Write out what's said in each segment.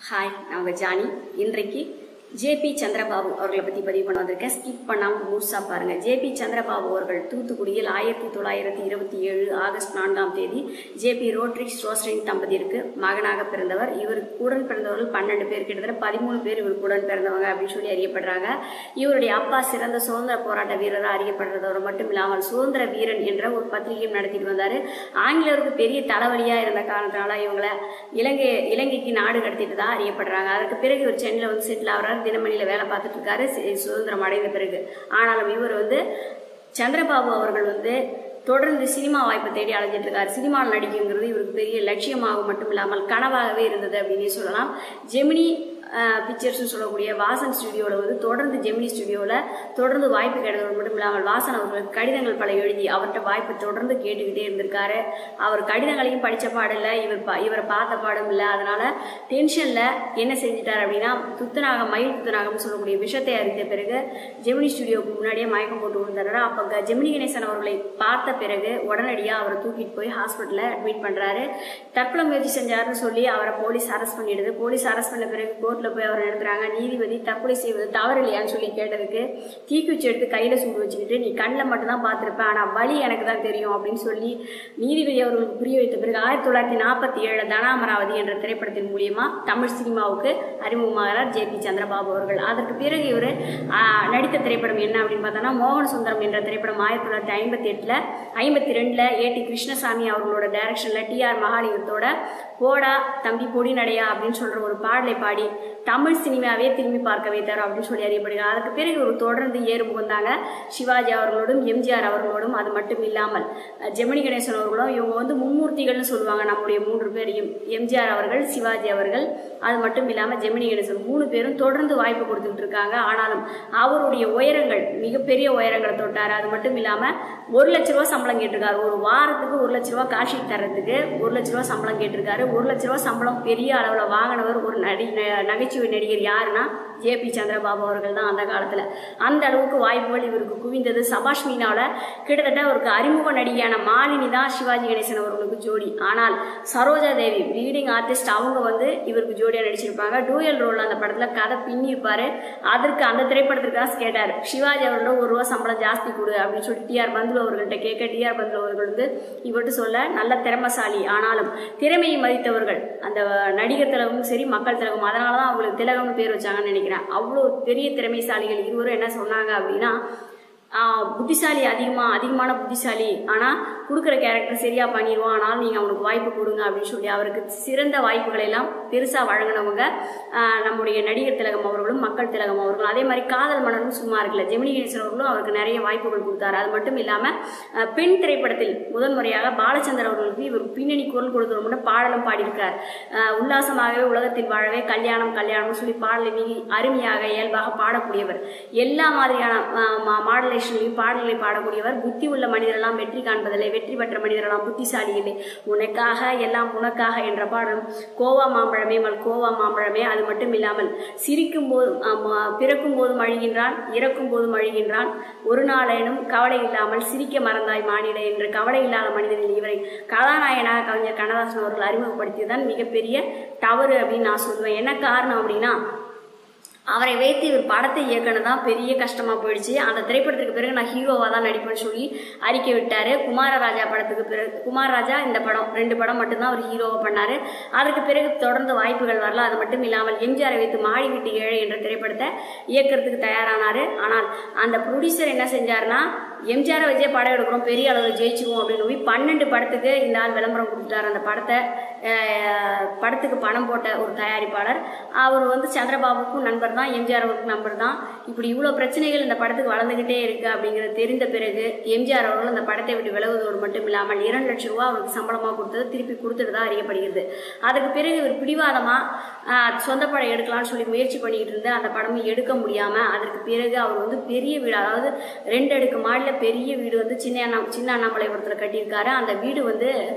hi நான் உங்கள் Johnny இன்றைக்கு ஜேபி சந்திரபாபு அவர்களை பற்றி பதிவு பண்ண வந்திருக்கேன் ஸ்கிப் பண்ணாமல் முழுசாக பாருங்கள் ஜேபி சந்திரபாபு அவர்கள் தூத்துக்குடியில் ஆயிரத்தி தொள்ளாயிரத்தி இருபத்தி ஏழு ஆகஸ்ட் நான்காம் தேதி ஜேபி ரோட்ரிக்ஸ் ரோஸ்ரின் தம்பதியிற்கு மகனாக பிறந்தவர் இவருக்கு உடன் பிறந்தவர்கள் பன்னெண்டு பேர் கிட்டத்தட்ட பதிமூணு பேர் இவருக்கு உடன் பிறந்தவங்க அப்படின்னு சொல்லி அறியப்படுறாங்க இவருடைய அப்பா சிறந்த சுதந்திர போராட்ட வீரராக அறியப்படுறதோடு மட்டும் இல்லாமல் சுதந்திர வீரன் என்ற ஒரு பத்திரிகையும் நடத்திட்டு வந்தார் ஆங்கிலேயருக்கு பெரிய தலைவலியாக இருந்த காரணத்தினால இவங்களை இலங்கை இலங்கைக்கு நாடு கடத்திட்டு தான் அறியப்படுறாங்க அதற்கு பிறகு இவர் சென்னையில் வந்து செட்டில் ஆகிறார் தினமணியில் வேலை பார்த்துட்டு இருக்காரு சி- சுதந்திரம் அடைந்த பிறகு ஆனாலும் இவர் வந்து சந்திரபாபு அவர்கள் வந்து தொடர்ந்து சினிமா வாய்ப்பை தேடி அலைஞ்சிட்டு இருக்காரு சினிமாவில் நடிக்குங்கிறது இவருக்கு பெரிய லட்சியமாக மட்டும் இல்லாமல் கனவாகவே இருந்தது அப்படின்னே சொல்லலாம் ஜெமினி பிக்சர்ஸ்னு சொல்லக்கூடிய வாசன் ஸ்டுடியோவில் வந்து தொடர்ந்து ஜெமினி ஸ்டுடியோவில் தொடர்ந்து வாய்ப்பு கிடைத்தது மட்டும் இல்லாமல் வாசன் அவர்களுக்கு கடிதங்கள் பல எழுதி அவர்கிட்ட வாய்ப்பு தொடர்ந்து கேட்டுக்கிட்டே இருந்திருக்காரு அவர் கடிதங்களையும் படித்த பாடில்லை இவர் பா இவரை பார்த்த பாடும் இல்லை அதனால டென்ஷனில் என்ன செஞ்சிட்டார் அப்படின்னா துத்தநாகம் மயில் துத்தநாகம்னு சொல்லக்கூடிய விஷத்தை அறிந்த பிறகு ஜெமினி ஸ்டுடியோவுக்கு முன்னாடியே மயக்கம் போட்டு விழுந்தாரு அப்போ க- ஜெமினி கணேசன் அவர்களை பார்த்த பிறகு உடனடியாக அவரை தூக்கிட்டு போய் ஹாஸ்பிட்டலில் அட்மிட் பண்ணுறாரு தற்கொலை முயற்சி செஞ்சாருன்னு சொல்லி அவரை போலீஸ் அரெஸ்ட் பண்ணிடுது போலீஸ் அரெஸ்ட் பண்ண பிறகு கோர்ட்டில் போய் அவரை நிறுத்துறாங்க நீதிபதி தற்கொலை செய்வது தவறு இல்லையான்னு சொல்லி கேட்டதுக்கு தீக்குச்சி எடுத்து கையில் சூடு வச்சுக்கிட்டு நீ கண்ணில் மட்டும்தான் பார்த்துருப்பேன் ஆனால் வலி எனக்கு தான் தெரியும் அப்படின்னு சொல்லி நீதிபதி அவர்களுக்கு புரிய வைத்த பிறகு ஆயிரத்தி தொள்ளாயிரத்தி நாற்பத்தி ஏழு தனாமராவதி என்ற திரைப்படத்தின் மூலியமா தமிழ் சினிமாவுக்கு அறிமுகமாகிறார் ஜே பி சந்திரபாபு அவர்கள் அதற்கு பிறகு இவர் நடித்த திரைப்படம் என்ன அப்படின்னு பார்த்தோன்னா மோகன சுந்தரம் என்ற திரைப்படம் ஆயிரத்தி தொள்ளாயிரத்தி ஐம்பத்தி எட்டில் ஐம்பத்தி ரெண்டில் ஏடி கிருஷ்ணசாமி அவர்களோட டைரக்ஷனில் டிஆர் மகாலிங்கத்தோட போடா தம்பி பொடி நடையா அப்படின்னு சொல்கிற ஒரு பாடலை பாடி தமிழ் சினிமாவே திரும்பி பார்க்க வைத்தார் அப்படின்னு சொல்லி அறியப்படுகிறார் அதற்கு பிறகு ஒரு தொடர்ந்து ஏறும் வந்தாங்க சிவாஜி அவர்களோடும் எம்ஜிஆர் அவர்களோடும் அது மட்டும் இல்லாமல் அஹ், ஜெமினி கணேசன் அவர்களும் இவங்க வந்து மும்மூர்த்திகள்னு சொல்லுவாங்க நம்முடைய மூன்று பேரையும் எம்ஜிஆர் அவர்கள் சிவாஜி அவர்கள் அது மட்டும் இல்லாமல் ஜெமினி கணேசன் மூணு பேரும் தொடர்ந்து வாய்ப்பு கொடுத்துட்டு இருக்காங்க ஆனாலும் அவருடைய உயரங்கள் மிகப்பெரிய உயரங்களை தொட்டார் அது மட்டும் இல்லாமல் ஒரு லட்ச ரூபா சம்பளம் கேட்டிருக்காரு ஒரு வாரத்துக்கு ஒரு லட்ச ரூபா காஷி தர்றதுக்கு ஒரு லட்ச ரூபா சம்பளம் கேட்டிருக்காரு ஒரு லட்ச ரூபா சம்பளம் பெரிய அளவில் வாங்கினவர் ஒரு நடி ந- நகைச்சுவை நடிகர் யாருன்னா ஜேபி சந்திரபாபு அவர்கள் தான் அந்த காலத்தில் அந்த அளவுக்கு வாய்ப்புகள் இவருக்கு குவிந்தது சபாஷ் மீனாவில் கிட்டத்தட்ட அவருக்கு அறிமுக நடிகையான மாலினி தான் சிவாஜி கணேசன் அவர்களுக்கு ஜோடி ஆனால் சரோஜா தேவி லீடிங் ஆர்டிஸ்ட் அவங்க வந்து இவருக்கு ஜோடியாக நடிச்சிருப்பாங்க டூயல் ரோல் அந்த படத்தில் கதை பின்னிருப்பாரு அதற்கு அந்த திரைப்படத்திற்கு தான் கேட்டார் சிவாஜி அவர்களோட ஒரு ரூபா சம்பளம் ஜாஸ்தி கொடு அப்படின்னு சொல்லி டிஆர் பந்துலு அவர்கள்ட்ட கேட்க டிஆர் பந்துலு அவர்கள் வந்து இவர்கிட்ட சொல்ல நல்ல திறமசாலி ஆனாலும் திறமையை மதித்தவர்கள் அந்த நடிகர் திலகமும் சரி மக்கள் திலகம் அதனால தான் அவங்களுக்கு திலகம்னு பேர் வச்சாங்கன்னு நினைக்கிறேன் அவ்வளோ பெரிய திறமைசாலிகள் இருவரும் என்ன சொன்னாங்க அப்படின்னா ஆஹ், புத்திசாலி அதிகமாக அதிகமான புத்திசாலி ஆனால் கொடுக்குற கேரக்டர் சரியாக பண்ணிடுவான் ஆனால் நீங்கள் அவனுக்கு வாய்ப்பு கொடுங்க அப்படின்னு சொல்லி அவருக்கு சிறந்த வாய்ப்புகளை எல்லாம் பெருசாக வழங்கினவங்க ஆஹ், நம்முடைய நடிகர் திலகம் அவர்களும் மக்கள் திலகம் அவர்களும் அதே மாதிரி காதல் மன்னனும் சும்மா இருக்கல ஜெமினி கணேசன் அவர்களும் அவருக்கு நிறைய வாய்ப்புகள் கொடுத்தாரு அது மட்டும் இல்லாமல் பெண் திரைப்படத்தில் முதன்முறையாக பாலச்சந்தர் அவர்களுக்கு இவர் பின்னணி குரல் கொடுத்தவர் மட்டும் பாடலும் பாடியிருக்கார் ஆஹ், உல்லாசமாகவே உலகத்தில் வாழவே கல்யாணம் கல்யாணம்னு சொல்லி பாடலை மிக அருமையாக இயல்பாக பாடக்கூடியவர் எல்லா மாதிரியான மாடலேஷன்லையும் பாடல்களை பாடக்கூடியவர் புத்தி உள்ள மனிதரெல்லாம் வெற்றி காண்பதில்லை வெற்றி பெற்ற மனிதரெல்லாம் புத்திசாலி இல்லை உனக்காக எல்லாம் உனக்காக என்ற பாடலும் கோவா மாம்பழமே மல் கோவா மாம்பழமே அது மட்டும் இல்லாமல் சிரிக்கும் போது பிறக்கும் போதும் அழுகின்றான் இறக்கும் போதும் அழுகின்றான் ஒரு நாளேனும் கவலை இல்லாமல் சிரிக்க மறந்தாய் மானிட என்று கவலை இல்லாத மனிதனில் இவரை கதாநாயகனாக கவிஞர் கண்ணதாசன் அவர்கள் அறிமுகப்படுத்தியதுதான் மிகப்பெரிய தவறு அப்படின்னு நான் சொல்லுவேன் என்ன காரணம் அப்படின்னா அவரை வைத்து இவர் படத்தை இயக்கணும் தான் பெரிய கஷ்டமாக போயிடுச்சு அந்த திரைப்படத்துக்கு பிறகு நான் ஹீரோவாக தான் நடிப்பேன்னு சொல்லி அறிக்கை விட்டார் குமாரராஜா படத்துக்கு பிறகு குமாரராஜா இந்த படம் ரெண்டு படம் மட்டும்தான் அவர் ஹீரோவாக பண்ணார் அதுக்கு பிறகு தொடர்ந்து வாய்ப்புகள் வரல அது மட்டும் இல்லாமல் எம்ஜிஆரை வைத்து மாடி வீட்டு ஏழை என்ற திரைப்படத்தை இயக்கிறதுக்கு தயாரானார் ஆனால் அந்த ப்ரொடியூசர் என்ன செஞ்சாருன்னா எம்ஜிஆரை வச்சே படம் எடுக்கிறோம் பெரிய அளவில் ஜெயிச்சுக்குவோம் அப்படின்னு போய் பன்னெண்டு படத்துக்கு இந்த ஆள் விளம்பரம் கொடுத்துட்டார் அந்த படத்தை அஹ், படத்துக்கு பணம் போட்ட ஒரு தயாரிப்பாளர் அவர் வந்து சந்திரபாபுக்கும் நண்பர் தான் எம்ஜிஆர் அவருக்கு நண்பர் தான் இப்படி இவ்வளோ பிரச்சனைகள் இந்த படத்துக்கு வளர்ந்துக்கிட்டே இருக்கு அப்படிங்கிறது தெரிந்த பிறகு எம்ஜிஆர் அவர்கள் அந்த படத்தை விட்டு விலகுவதோடு மட்டும் இல்லாமல் இரண்டு லட்சம் ரூபா அவருக்கு சம்பளமாக கொடுத்தது திருப்பி கொடுத்துட்டு தான் அறியப்படுகிறது அதுக்கு பிறகு இவர் பிடிவாதமாக சொந்த படம் எடுக்கலாம்னு சொல்லி முயற்சி பண்ணிக்கிட்டு இருந்து அந்த படமும் எடுக்க முடியாமல் அதற்கு பிறகு அவர் வந்து பெரிய வீடு அதாவது ரெண்டு அடுக்கு மாடியில் பெரிய வீடு வந்து சின்ன அண்ணா சின்ன அண்ணாமலைபுரத்தில் கட்டியிருக்காரு அந்த வீடு வந்து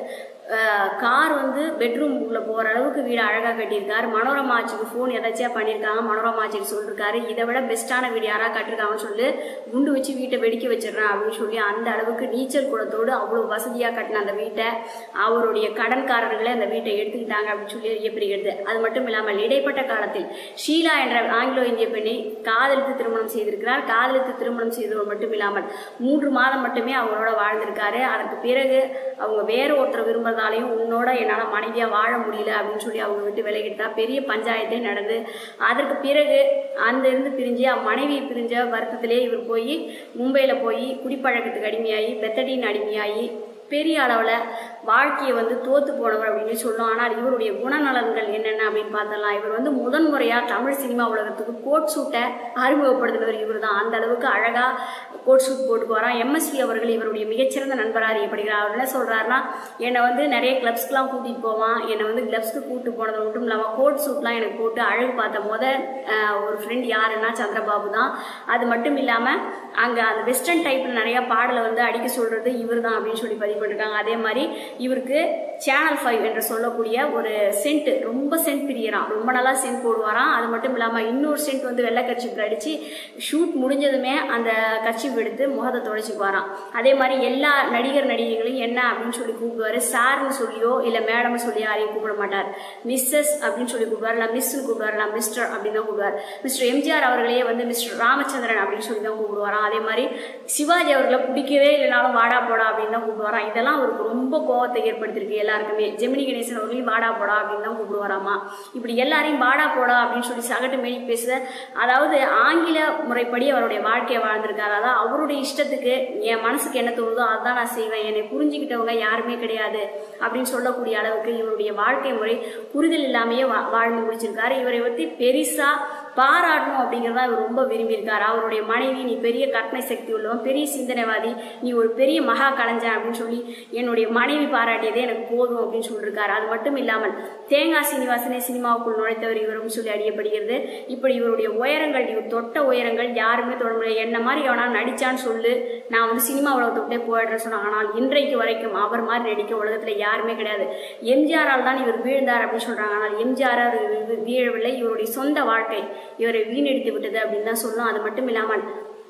கார் வந்து பெட்ரூம் உள்ள போற அளவுக்கு வீடு அழகா கட்டியிருக்காரு மனோரமா ஆட்சிக்கு ஃபோன் எதாச்சியா பண்ணியிருக்காங்க மனோரமா ஆட்சிக்கு சொல்லிருக்காரு இதை விட பெஸ்ட்டான வீடு யாரா கட்டிருக்காங்கன்னு சொல்லி குண்டு வச்சு வீட்டை வெடிக்க வச்சிடுறேன் அப்படின்னு சொல்லி அந்த அளவுக்கு நீச்சல் குளத்தோடு அவ்வளோ வசதியாக கட்டின அந்த வீட்டை அவருடைய கடன்காரர்களே அந்த வீட்டை எடுத்துக்கிட்டாங்க அப்படின்னு சொல்லி அறியப்படுகிறது அது மட்டும் இல்லாமல் இடைப்பட்ட காலத்தில் ஷீலா என்ற ஆங்கிலோ இந்திய பெண்ணை காதலித்து திருமணம் செய்திருக்கிறார் காதலித்து திருமணம் செய்தவர் மட்டும் இல்லாமல் மூன்று மாதம் மட்டுமே அவங்களோட வாழ்ந்திருக்காரு அதற்கு பிறகு அவங்க வேற ஒருத்தர் விரும்புறதாலையும் உன்னோட என்னால் மனைவியாக வாழ முடியல அப்படின்னு சொல்லி அவங்க விட்டு விலகிட்டா பெரிய பஞ்சாயத்தே நடந்து அதற்கு பிறகு அந்த இருந்து பிரிஞ்சு அவன் மனைவி பிரிஞ்ச வருத்தத்திலே இவர் போய் மும்பையில் போய் குடிப்பழக்கத்துக்கு அடிமையாகி பெத்தடின் அடிமையாகி பெரிய அளவில் வாழ்க்கையை வந்து தோத்து போனவர் அப்படின்னு சொல்லும் ஆனால் இவருடைய குணநலன்கள் என்னென்ன அப்படின்னு பார்த்தலாம் இவர் வந்து முதன் முறையாக தமிழ் சினிமா உலகத்துக்கு கோட் சூட்டை அறிமுகப்படுத்தினவர் இவர் தான் அந்த அளவுக்கு அழகாக கோட் சூட் போட்டு போகிறான் எம்எஸ்வி அவர்கள் இவருடைய மிகச்சிறந்த நண்பராக அறியப்படுகிறார் அவர் என்ன சொல்கிறாருன்னா என்னை வந்து நிறைய கிளப்ஸ்க்குலாம் கூட்டிகிட்டு போவான் என்னை வந்து கிளப்ஸ்க்கு கூப்பிட்டு போனது மட்டும் இல்லாமல் கோட் சூட்லாம் எனக்கு போட்டு அழகு பார்த்த முத அஹ், ஒரு ஃப்ரெண்ட் யாருன்னா சந்திரபாபு தான் அது மட்டும் இல்லாமல் அங்கே அந்த வெஸ்டர்ன் டைப்பில் நிறைய பாடலை வந்து அடிக்க சொல்கிறது இவர் தான் அப்படின்னு சொல்லி பதிவு பண்ணிருக்காங்க அதே மாதிரி இவருக்கு சேனல் ஃபைவ் என்று சொல்லக்கூடிய ஒரு சென்ட் ரொம்ப சென்ட் பிரியறான் ரொம்ப நல்லா சென்ட் போடுவாராம் அது மட்டும் இல்லாமல் இன்னொரு சென்ட் வந்து வெள்ளை கர்ச்சிப் அடித்து ஷூட் முடிஞ்சதுமே அந்த கர்ச்சிப் எடுத்து முகத்தை தொடச்சிக்குவாராம் அதே மாதிரி எல்லா நடிகர் நடிகைகளையும் என்ன அப்படின்னு சொல்லி கூப்பிடுவாரு சார்னு சொல்லியோ இல்லை மேடம்னு சொல்லி யாரையும் கூப்பிட மாட்டார் மிஸ்ஸஸ் அப்படின்னு சொல்லி கூப்பிடுவார் இல்லை மிஸ்ன்னு கூப்பிடுவார் இல்லை மிஸ்டர் அப்படின்னு தான் கூப்பிடுவார் மிஸ்டர் எம்ஜிஆர் அவர்களையே வந்து மிஸ்டர் ராமச்சந்திரன் அப்படின்னு சொல்லி தான் கூப்பிடுவாராம் அதே மாதிரி சிவாஜி அவர்களை பிடிக்கவே இல்லைனாலும் வாடா போடா அப்படின்னு தான் கூப்பிடுவாராம் இதெல்லாம் அவருக்கு ரொம்ப கோவத்தை ஏற்படுத்தியிருக்கு எல்லாருக்குமே ஜெமினி கணேசன் அவர்களையும் வாடா போடா அப்படின்னு தான் கூப்பிடுவாராமா இப்படி எல்லாரையும் வாடா போடா அப்படின்னு சொல்லி சகட்டு மேடி பேசுத அதாவது ஆங்கில முறைப்படி அவருடைய வாழ்க்கையை வாழ்ந்திருக்காரு அதாவது அவருடைய இஷ்டத்துக்கு என் மனசுக்கு என்ன தோணுதோ அதுதான் நான் செய்வேன் என்னை புரிஞ்சுக்கிட்டவங்க யாருமே கிடையாது அப்படின்னு சொல்லக்கூடிய அளவுக்கு இவருடைய வாழ்க்கை முறை புரிதல் இல்லாமையே வா- வாழ்ந்து முடிச்சிருக்காரு இவரை பற்றி பெரிசா பாராட்டணும் அப்படிங்கிறத இவர் ரொம்ப விரும்பியிருக்காரு அவருடைய மனைவி நீ பெரிய கற்பனை சக்தி உள்ளவன் பெரிய சிந்தனைவாதி நீ ஒரு பெரிய மகா கலைஞன் அப்படின்னு சொல்லி என்னுடைய மனைவி பாராட்டியதே எனக்கு போதும் அப்படின்னு சொல்லியிருக்காரு அது மட்டும் இல்லாமல் தேங்காய் சீனிவாசனே சினிமாவுக்குள் நுழைத்தவர் இவரும் சொல்லி அறியப்படுகிறது இப்படி இவருடைய உயரங்கள் இவர் தொட்ட உயரங்கள் யாருமே தொட முடியாது என்ன மாதிரி எவனா நடிச்சான்னு சொல்லு நான் வந்து சினிமா உலகத்தை விட்டே போயிடுறேன்னு சொன்னாங்க ஆனால் இன்றைக்கு வரைக்கும் அவர் மாதிரி நடிக்க உலகத்தில் யாருமே கிடையாது எம்ஜிஆரால் தான் இவர் வீழ்ந்தார் அப்படின்னு சொல்றாங்க ஆனால் எம்ஜிஆர் வீழவில்லை இவருடைய சொந்த வாழ்க்கை இவரை வீணடித்து விட்டது அப்படின்னு தான் சொல்லணும் அது மட்டும் இல்லாமல்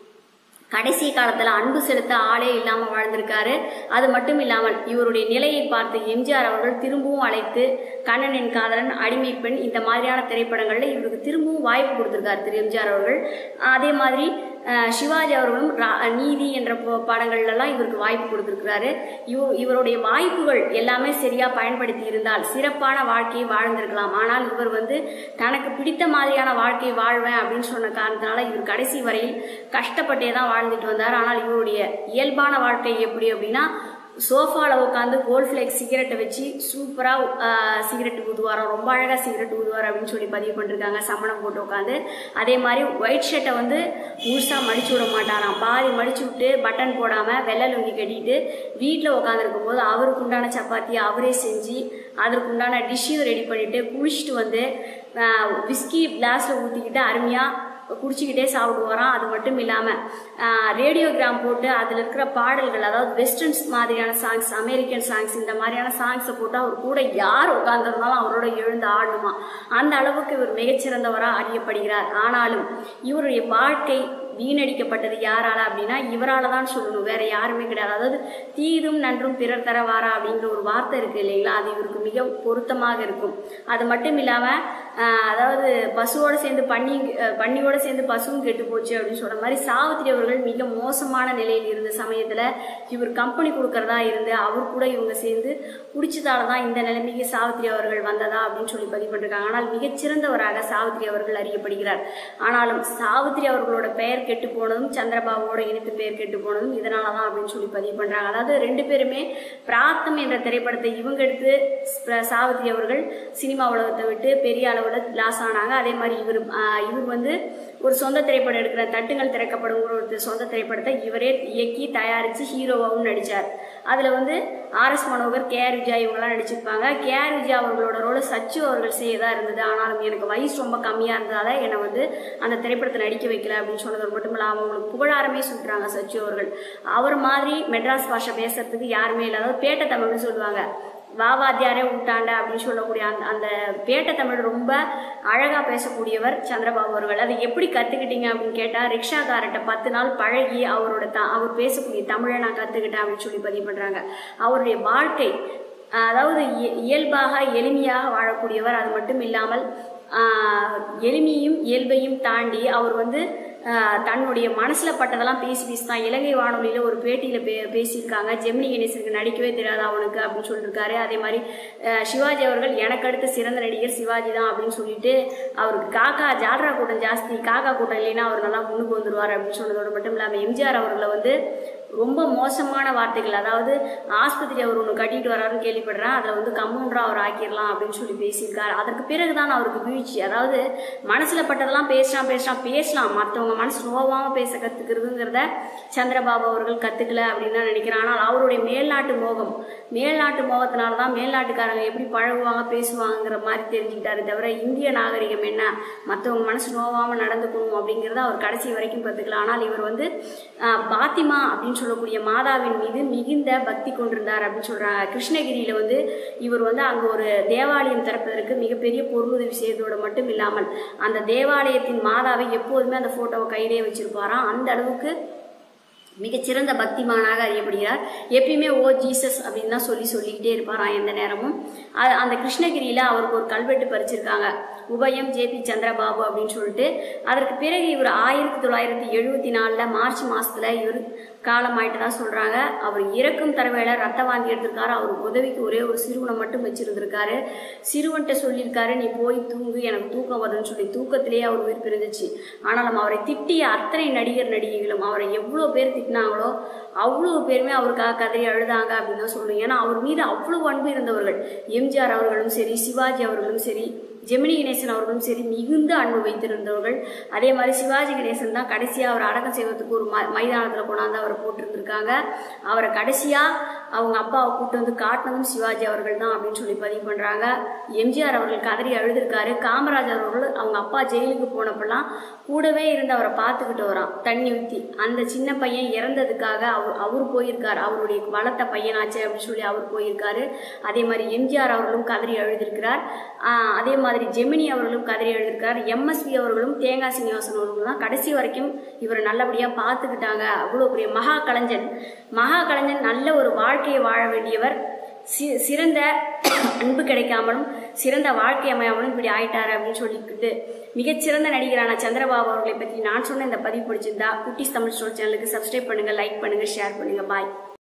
கடைசி காலத்துல அன்பு செலுத்த ஆளே இல்லாம வாழ்ந்திருக்காரு அது மட்டும் இல்லாமல் இவருடைய நிலையை பார்த்து எம்ஜிஆர் அவர்கள் திரும்பவும் அழைத்து கண்ணனின் காதலன் அடிமை பெண் இந்த மாதிரியான திரைப்படங்கள்ல இவருக்கு திரும்பவும் வாய்ப்பு கொடுத்திருக்காரு திரு எம்ஜிஆர் அவர்கள் அதே மாதிரி அஹ், சிவாஜி அவர்களும் ரா- நீதி என்ற ப- படங்கள்லாம் இவருக்கு வாய்ப்பு கொடுத்திருக்கிறாரு இவ இவருடைய வாய்ப்புகள் எல்லாமே சரியா பயன்படுத்தி இருந்தால் சிறப்பான வாழ்க்கையை வாழ்ந்திருக்கலாம் ஆனால் இவர் வந்து தனக்கு பிடித்த மாதிரியான வாழ்க்கையை வாழ்வேன் அப்படின்னு சொன்ன காரணத்தினால இவர் கடைசி வரையில் கஷ்டப்பட்டே தான் வாழ்ந்துட்டு வந்தார் ஆனால் இவருடைய இயல்பான வாழ்க்கை எப்படி அப்படின்னா சோஃபாவில் உட்காந்து கோல்ட் ஃபிளேக் சிகரெட்டை வச்சு சூப்பராக சிகரெட் ஊதுவாராம் ரொம்ப அழகாக சிகரெட் ஊதுவார் அப்படின்னு சொல்லி பதிவு பண்ணிருக்காங்க சம்மணம் போட்டு உட்காந்து அதே மாதிரி ஒயிட் ஷர்ட்டை வந்து முழுசாக மடிச்சு விட மாட்டாராம் பாதி மடிச்சு விட்டு பட்டன் போடாமல் வெள்ளை லுங்கி கட்டிட்டு வீட்டில் உட்காந்துருக்கும் போது அவருக்கு உண்டான சப்பாத்தியை அவரே செஞ்சு அதற்கு உண்டான டிஷ்ஷையும் ரெடி பண்ணிட்டு குளிச்சுட்டு வந்து விஸ்கி கிளாஸில் ஊற்றிக்கிட்டு அருமையாக குடிச்சிக்கிட்டே சாப்பிடுவாராம் அது மட்டும் இல்லாமல் ரேடியோகிராம் போட்டு அதில் இருக்கிற பாடல்கள் அதாவது வெஸ்டர்ன்ஸ் மாதிரியான சாங்ஸ் அமெரிக்கன் சாங்ஸ் இந்த மாதிரியான சாங்ஸை போட்டு அவர் கூட யார் உட்காந்துருந்தாலும் அவரோட எழுந்து ஆடணுமா அந்த அளவுக்கு இவர் மிகச்சிறந்தவராக அறியப்படுகிறார் ஆனாலும் இவருடைய வாழ்க்கை வீணடிக்கப்பட்டது யாரால அப்படின்னா இவரால தான் சொல்லணும் வேற யாருமே கிடையாது அதாவது தீதும் நன்றும் பிறர் தர வாரா அப்படிங்கிற ஒரு வார்த்தை இருக்கு இல்லைங்களா அது இவருக்கு மிக பொருத்தமாக இருக்கும் அது மட்டும் இல்லாம ஆஹ், அதாவது பசுவோட சேர்ந்து பன்னி அஹ், பன்னியோட சேர்ந்து பசுவும் கெட்டு போச்சு அப்படின்னு சொல்ற மாதிரி சாவித்திரி அவர்கள் மிக மோசமான நிலையில் இருந்த சமயத்துல இவர் கம்பெனி கொடுக்கறதா இருந்து அவர் கூட இவங்க சேர்ந்து குடிச்சதால தான் இந்த நிலைமைக்கு சாவித்திரி அவர்கள் வந்ததா அப்படின்னு சொல்லி பதிவு பண்ணிருக்காங்க ஆனால் மிகச்சிறந்தவராக சாவித்திரி அவர்கள் அறியப்படுகிறார் ஆனாலும் சாவித்திரி அவர்களோட பெயர் கெட்டு போனதும் சந்திரபாபுவோட இணைத்து பெயர் கெட்டு போனதும் இதனால தான் அப்படின்னு சொல்லி பதிவு பண்றாங்க அதாவது ரெண்டு பேருமே பிராத்தம் என்ற திரைப்படத்தை இவங்க எடுத்து ச- சாவித்திரி அவர்கள் சினிமா உலகத்தை விட்டு பெரிய அளவில் லாஸ் ஆனாங்க அதே மாதிரி இவர் ஆஹ், இவர் வந்து ஒரு சொந்த திரைப்படம் எடுக்கிற தட்டுங்கள் திறக்கப்படும் ஒரு சொந்த திரைப்படத்தை இவரே இயக்கி தயாரித்து ஹீரோவாகவும் நடித்தார் அதில் வந்து RS Manohar K R Vijaya இவங்கெல்லாம் நடிச்சிருப்பாங்க கே ஆர் விஜயா அவர்களோட ரோல் சச்சு அவர்கள் செய்யதா இருந்தது ஆனாலும் எனக்கு வயசு ரொம்ப கம்மியாக இருந்ததால என்னை வந்து அந்த திரைப்படத்தை நடிக்க வைக்கல அப்படின்னு சொன்னது மட்டும் இல்லாமல் அவங்களுக்கு புகழாரமே சுட்டுறாங்க சச்சு அவர்கள் அவர் மாதிரி மெட்ராஸ் பாஷை பேசுறதுக்கு யாருமே இல்லை அதாவது பேட்டை தமிழ்னு சொல்லுவாங்க வாவாத்தியாரே விட்டாண்ட அப்படின்னு சொல்லக்கூடிய அந்த அந்த பேட்ட தமிழ் ரொம்ப அழகாக பேசக்கூடியவர் சந்திரபாபு அவர்கள் அதை எப்படி கற்றுக்கிட்டீங்க அப்படின்னு கேட்டால் ரிக்ஷாக்காரர்கிட்ட பத்து நாள் பழகி அவரோட த அவர் பேசக்கூடிய தமிழை நான் கற்றுக்கிட்டேன் அப்படின்னு சொல்லி பதிவு பண்ணுறாங்க அவருடைய வாழ்க்கை அதாவது இய- இயல்பாக எளிமையாக வாழக்கூடியவர் அது மட்டும் இல்லாமல் ஆஹ், எளிமையும் இயல்பையும் தாண்டி அவர் வந்து ஆஹ், தன்னுடைய மனசில் பட்டதெல்லாம் பேசி பேசி தான் இலங்கை வானொலியில் ஒரு பேட்டியில் பே பேசியிருக்காங்க ஜெமினி கணேசனுக்கு நடிக்கவே தெரியாது அவனுக்கு அப்படின்னு சொல்லியிருக்காரு அதே மாதிரி ஆஹ், சிவாஜி அவர்கள் எனக்கு அடுத்த சிறந்த நடிகர் சிவாஜி தான் அப்படின்னு சொல்லிட்டு அவருக்கு காக்கா ஜால்ரா கூட்டம் ஜாஸ்தி காக்கா கூட்டம் இல்லைன்னா அவர் நல்லா முன்னுக்கு வந்துடுவார் அப்படின்னு சொன்னதோடு மட்டும் இல்லாமல் எம்ஜிஆர் அவர்களை வந்து ரொம்ப மோசமான வார்த்தைகள் அதாவது ஆஸ்பத்திரி அவர் ஒன்று கட்டிட்டு வராருன்னு கேள்விப்படுறேன் அதில் வந்து கம்பவுண்டரா அவர் ஆக்கிடலாம் அப்படின்னு சொல்லி பேசியிருக்காரு அதற்கு பிறகு தான் அவருக்கு வீழ்ச்சி அதாவது மனசில் பட்டதெல்லாம் பேசலாம் பேசலாம் பேசலாம் மற்றவங்க மனசு நோவாமல் பேச கற்றுக்கிறதுங்கிறத சந்திரபாபு அவர்கள் கற்றுக்கல அப்படின்னு தான் நினைக்கிறேன் ஆனால் அவருடைய மேல்நாட்டு மோகம் மேல்நாட்டு மோகத்தினால தான் மேல்நாட்டுக்காரங்க எப்படி பழகுவாங்க பேசுவாங்கங்கிற மாதிரி தெரிஞ்சுக்கிட்டாரு தவிர இந்திய நாகரிகம் என்ன மற்றவங்க மனசு நோவாமல் நடந்துக்கணும் அப்படிங்கிறத அவர் கடைசி வரைக்கும் கற்றுக்கலாம் ஆனால் இவர் வந்து ஆஹ், பாத்திமா அப்படின்னு சொல்லக்கூடிய மாதாவின் மீது மிகுந்த பக்தி கொண்டிருந்தார் அப்படின்னு சொல்றாங்க கிருஷ்ணகிரியில வந்து இவர் வந்து அங்க ஒரு தேவாலயம் திறப்பதற்கு மிகப்பெரிய பொருளுதவி செய்ததோடு மட்டும் இல்லாமல் அந்த தேவாலயத்தின் மாதாவை எப்போதுமே அந்த போட்டோவை கையிலே வச்சிருப்பாராம் அந்த அளவுக்கு மிகச்சிறந்த பக்திமானாக அறியப்படுகிறார் எப்பயுமே ஓ ஜீசஸ் அப்படின்னு தான் சொல்லி சொல்லிக்கிட்டே இருப்பாராம் எந்த நேரமும் அது- அந்த கிருஷ்ணகிரியில் அவருக்கு ஒரு கல்வெட்டு பறிச்சிருக்காங்க உபயம் ஜேபி சந்திரபாபு அப்படின்னு சொல்லிட்டு அதற்கு பிறகு இவர் ஆயிரத்தி தொள்ளாயிரத்தி எழுபத்தி நாலில் மார்ச் மாசத்துல இவர் காலமாயிட்டு தான் சொல்கிறாங்க அவர் இறக்கும் தரவேல ரத்த வாந்தி எடுத்திருக்காரு அவர் உதவிக்கு ஒரே ஒரு சிறுவனை மட்டும் வச்சிருந்திருக்காரு சிறுவன்கிட்ட சொல்லியிருக்காரு நீ போய் தூங்கு எனக்கு தூக்கம் வருதுன்னு சொல்லி தூக்கத்திலேயே அவர் உயிர் பிரிந்துச்சு ஆனாலும் அவரை திட்டிய அத்தனை நடிகர் நடிகைகளும் அவரை எவ்வளோ பேர் திட்டினாங்களோ அவ்வளோ பேருமே அவருக்காக கதறி அழுதாங்க அப்படின்னு தான் சொல்லுங்க ஏன்னா அவர் மீது அவ்வளவு அன்பு இருந்தவர்கள் எம்ஜிஆர் அவர்களும் சரி சிவாஜி அவர்களும் சரி ஜெமினி கணேசன் அவர்களும் சரி மிகுந்த அன்பு வைத்திருந்தவர்கள் அதே மாதிரி சிவாஜி கணேசன் தான் கடைசியாக அவர் அடக்கம் செய்வதற்கு ஒரு ம மைதானத்தில் கொண்டாந்து அவரை போட்டிருந்திருக்காங்க அவரை கடைசியாக அவங்க அப்பாவை கூட்டு வந்து காட்டினதும் சிவாஜி அவர்கள் தான் அப்படின்னு சொல்லி பதிவு பண்ணுறாங்க எம்ஜிஆர் அவர்கள் கதறி அழுதுருக்காரு காமராஜர் அவர்கள் அவங்க அப்பா ஜெயிலுக்கு போனப்பெல்லாம் கூடவே இருந்து அவரை பார்த்துக்கிட்டு வரான் தண்ணி ஊற்றி அந்த சின்ன பையன் இறந்ததுக்காக அவர் அவர் போயிருக்கார் அவருடைய வளர்த்த பையனாச்சே அப்படின்னு சொல்லி அவர் போயிருக்காரு அதே மாதிரி எம்ஜிஆர் அவர்களும் கதறி அழுதிருக்கிறார் ஆஹ் அதே மாதிரி ஜெமினி அவர்களும் கதறி எழுதியிருக்கார் எம்எஸ்வி அவர்களும் தேங்காய் சீனிவாசன் அவர்களும் தான் கடைசி வரைக்கும் இவரை நல்லபடியாக பார்த்துக்கிட்டாங்க அவ்வளோ பெரிய மகா கலைஞன் மகா கலைஞன் நல்ல ஒரு வாழ்க்கையை வாழ வேண்டியவர் சி சிறந்த அன்பு கிடைக்காமலும் சிறந்த வாழ்க்கை அமையாமலும் இப்படி ஆயிட்டாரு அப்படின்னு சொல்லிக்கிட்டு மிகச்சிறந்த நடிகரான சந்திரபாபு அவர்களை பற்றி நான் சொன்ன இந்த பதிவு பிடிச்சிருந்தா குட்டிஸ் தமிழ் ஸ்டோர் சேனலுக்கு சப்ஸ்கிரைப் பண்ணுங்க லைக் பண்ணுங்க ஷேர் பண்ணுங்க பாய்